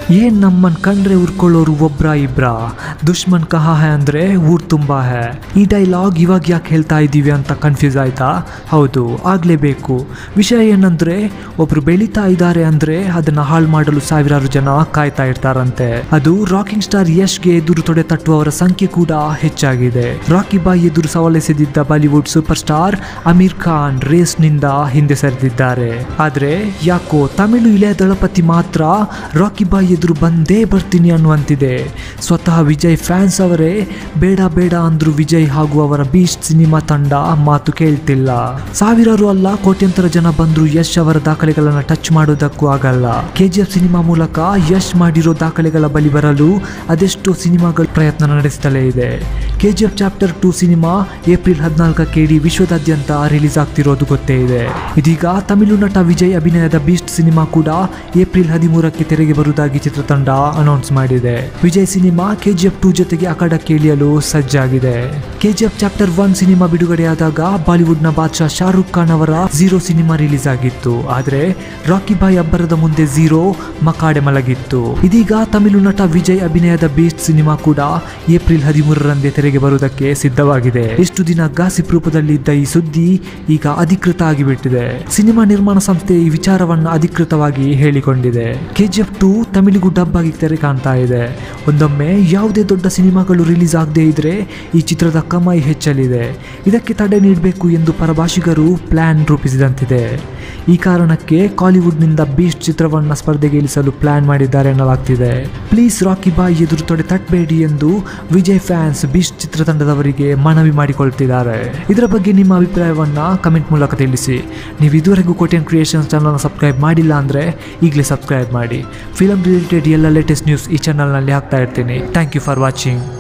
ಏನ್ ನಮ್ಮನ್ ಕಂಡ್ರೆ ಉರ್ಕೊಳ್ಳೋರು ಒಬ್ರ ಇಬ್ರ ದುಶ್ಮನ್ ಕಹಾ ಹೇ ಅಂದ್ರೆ ಊರ್ ತುಂಬಾ ಹೇ ಈ ಡೈಲಾಗ್ ಇವಾಗ ಯಾಕೆ ಹೇಳ್ತಾ ಇದ್ದೀವಿ ಅಂತ ಕನ್ಫ್ಯೂಸ್ ಆಯ್ತಾ ಹೌದು ಆಗ್ಲೇಬೇಕು ವಿಷಯ ಏನಂದ್ರೆ ಒಬ್ರು ಬೆಳೀತಾ ಇದ್ದಾರೆ ಅಂದ್ರೆ ಅದನ್ನ ಹಾಳು ಮಾಡಲು ಸಾವಿರಾರು ಜನ ಕಾಯ್ತಾ ಇರ್ತಾರಂತೆ ಅದು ರಾಕಿಂಗ್ ಸ್ಟಾರ್ ಯಶ್ಗೆ ಎದುರು ತೊಡೆ ತಟ್ಟುವವರ ಸಂಖ್ಯೆ ಕೂಡ ಹೆಚ್ಚಾಗಿದೆ ರಾಕಿ ಬಾಯಿ ಎದುರು ಸವಾಲೆಸೆದಿದ್ದ Bollywood superstar Aamir Khan race ನಿಂದ ಹಿಂದೆ ಸರಿದಿದ್ದಾರೆ ಆದ್ರೆ ಯಾಕೋ ತಮಿಳು ಇಳೆಯ ದಳಪತಿ ಮಾತ್ರ ರಾಕಿ ಬಾಯಿ ಎದುರು ಬಂದೇ ಬರ್ತೀನಿ ಅನ್ನುವಂತಿದೆ ಸ್ವತಃ ವಿಜಯ್ ಫ್ಯಾನ್ಸ್ ಅವರೇ ಬೇಡ ಬೇಡ ಅಂದ್ರು ವಿಜಯ್ ಹಾಗೂ ಅವರ ಬೀಸ್ಟ್ ಸಿನಿಮಾ ತಂಡ ಮಾತು ಕೇಳ್ತಿಲ್ಲ ಸಾವಿರಾರು ಅಲ್ಲ ಕೋಟ್ಯಂತರ ಜನ ಬಂದ್ರು ಯಶ್ ಅವರ ದಾಖಲೆಗಳನ್ನ ಟಚ್ ಮಾಡೋದಕ್ಕೂ ಆಗಲ್ಲ ಕೆಜಿಎಫ್ ಸಿನಿಮಾ ಮೂಲಕ ಯಶ್ ಮಾಡಿರೋ ದಾಖಲೆಗಳ ಬಲಿ ಬರಲು ಅದೆಷ್ಟೋ ಸಿನಿಮಾಗಳ ಪ್ರಯತ್ನ ನಡೆಸುತ್ತಲೇ ಇದೆ KGF chapter two cinema April ಹದಿನಾಲ್ಕಕ್ಕೆ ಇಡೀ ವಿಶ್ವದಾದ್ಯಂತ ರಿಲೀಸ್ ಆಗ್ತಿರೋದು ಗೊತ್ತೇ ಇದೆ ಇದೀಗ ತಮಿಳು ನಟ ವಿಜಯ್ ಅಭಿನಯದ ಬೀಸ್ಟ್ ಸಿನಿಮಾ ಕೂಡ ಏಪ್ರಿಲ್ ಹದಿಮೂರಕ್ಕೆ ತೆರೆಗೆ ಬರುವುದಾಗಿ ಚಿತ್ರತಂಡ ಅನೌನ್ಸ್ ಮಾಡಿದೆ ವಿಜಯ್ ಸಿನಿಮಾ ಕೆಜಿಎಫ್ ಟೂ ಜೊತೆಗೆ ಅಖಾಡಕ್ಕೆ ಇಳಿಯಲು ಸಜ್ಜಾಗಿದೆ ಕೆಜಿಎಫ್ ಚಾಪ್ಟರ್ ಒನ್ ಸಿನಿಮಾ ಬಿಡುಗಡೆಯಾದಾಗ ಬಾಲಿವುಡ್ನ ಬಾದ್ಶಾ ಶಾರುಖ್ ಖಾನ್ ಅವರ ಝೀರೋ ಸಿನಿಮಾ ರಿಲೀಸ್ ಆಗಿತ್ತು ಆದ್ರೆ ರಾಕಿ ಬಾಯ್ ಅಬ್ಬರದ ಮುಂದೆ ಝೀರೋ ಮಕಾಡೆ ಮಲಗಿತ್ತು ಇದೀಗ ತಮಿಳು ನಟ ವಿಜಯ್ ಅಭಿನಯದ ಬೀಸ್ಟ್ ಸಿನಿಮಾ ಕೂಡ ಏಪ್ರಿಲ್ ಹದಿಮೂರರಂದೇ ತೆರೆಗೆ ಬರುವುದಕ್ಕೆ ಸಿದ್ಧವಾಗಿದೆ ಇಷ್ಟು ದಿನ ಗಾಸಿಪ್ ರೂಪದಲ್ಲಿ ಇದ್ದ ಈ ಸುದ್ದಿ ಈಗ ಅಧಿಕೃತ ಆಗಿಬಿಟ್ಟಿದೆ ಸಿನಿಮಾ ನಿರ್ಮಾಣ ಸಂಸ್ಥೆ ಈ ವಿಚಾರವನ್ನ ಅಧಿಕೃತವಾಗಿ ಹೇಳಿಕೊಂಡಿದೆ ಕೆಜಿಎಫ್ ಟು ತಮಿಳಿಗೂ ಡಬ್ ಆಗಿ ತೆರೆ ಕಾಣ್ತಾ ಇದೆ ಒಂದೊಮ್ಮೆ ಯಾವುದೇ ದೊಡ್ಡ ಸಿನಿಮಾಗಳು ರಿಲೀಸ್ ಆಗದೇ ಇದ್ರೆ ಈ ಚಿತ್ರದ ಕಮಾಯಿ ಹೆಚ್ಚಲಿದೆ ಇದಕ್ಕೆ ತಡೆ ನೀಡಬೇಕು ಎಂದು ಪರಭಾಷಿಗರು ಪ್ಲಾನ್ ರೂಪಿಸಿದಂತಿದೆ ಈ ಕಾರಣಕ್ಕೆ ಕಾಲಿವುಡ್ನಿಂದ ಬೀಸ್ಟ್ ಚಿತ್ರವನ್ನ ಸ್ಪರ್ಧೆಗೆ ಇಳಿಸಲು ಪ್ಲಾನ್ ಮಾಡಿದ್ದಾರೆ ಎನ್ನಲಾಗ್ತಿದೆ ಪ್ಲೀಸ್ ರಾಕಿ ಬಾಯ್ ಎದುರು ತೊಡೆ ತಟ್ಟಬೇಡಿ ಎಂದು ವಿಜಯ್ ಫ್ಯಾನ್ಸ್ ಬೀಸ್ಟ್ ಚಿತ್ರತಂಡದವರಿಗೆ ಮನವಿ ಮಾಡಿಕೊಳ್ತಿದ್ದಾರೆ ಇದರ ಬಗ್ಗೆ ನಿಮ್ಮ ಅಭಿಪ್ರಾಯವನ್ನ ಕಮೆಂಟ್ ಮೂಲಕ ತಿಳಿಸಿ ನೀವು ಇದುವರೆಗೂ ಕೋಟಿಯನ್ ಕ್ರಿಯೇಷನ್ಸ್ ಚಾನಲ್ನ ಸಬ್ಸ್ಕ್ರೈಬ್ ಮಾಡಿಲ್ಲ ಅಂದರೆ ಈಗಲೇ ಸಬ್ಸ್ಕ್ರೈಬ್ ಮಾಡಿ ಫಿಲಮ್ ರಿಲೇಟೆಡ್ ಎಲ್ಲ ಲೇಟೆಸ್ಟ್ ನ್ಯೂಸ್ ಈ ಚಾನಲ್ನಲ್ಲಿ ಹಾಕ್ತಾ ಇರ್ತೀನಿ ಥ್ಯಾಂಕ್ ಯು ಫಾರ್ ವಾಚಿಂಗ್